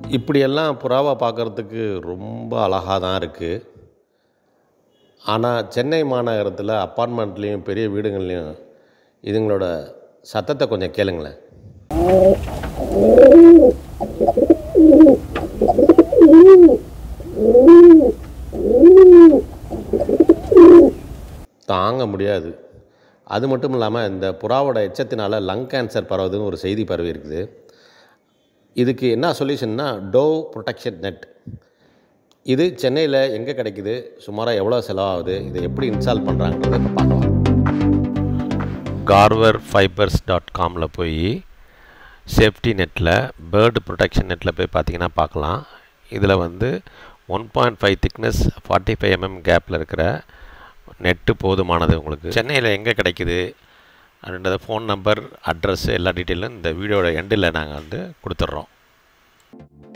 இப்படியெல்லாம் புறாவை பார்க்குறதுக்கு ரொம்ப அழகாக தான் இருக்குது ஆனால் சென்னை மாநகரத்தில் அப்பார்ட்மெண்ட்லேயும் பெரிய வீடுங்கள்லேயும் இதுங்களோட சத்தத்தை கொஞ்சம் கேளுங்களேன் தாங்க முடியாது அது மட்டும் இல்லாமல் இந்த புறாவோட எச்சத்தினால லங் கேன்சர் பரவுதுன்னு ஒரு செய்தி பரவி இருக்குது இதுக்கு என்ன சொல்யூஷன்னா டோவ் ப்ரொடெக்ஷன் நெட் இது சென்னையில் எங்கே கிடைக்குது சுமாராக எவ்வளோ செலவாகுது இதை எப்படி இன்ஸ்டால் பண்ணுறாங்கிறத இப்போ பார்க்கலாம் கார்வர் ஃபைபர்ஸ் டாட் காமில் போய் சேஃப்டி நெட்டில் பேர்டு ப்ரொடெக்ஷன் நெட்டில் போய் பார்த்தீங்கன்னா பார்க்கலாம் இதில் வந்து one point five thickness forty five MM கேப்பில் இருக்கிற நெட்டு போதுமானது உங்களுக்கு சென்னையில் எங்கே கிடைக்குது அப்படின்றத ஃபோன் நம்பர் அட்ரஸ் எல்லா டீட்டெயிலும் இந்த வீடியோட எண்டில் நாங்கள் வந்து கொடுத்துட்றோம்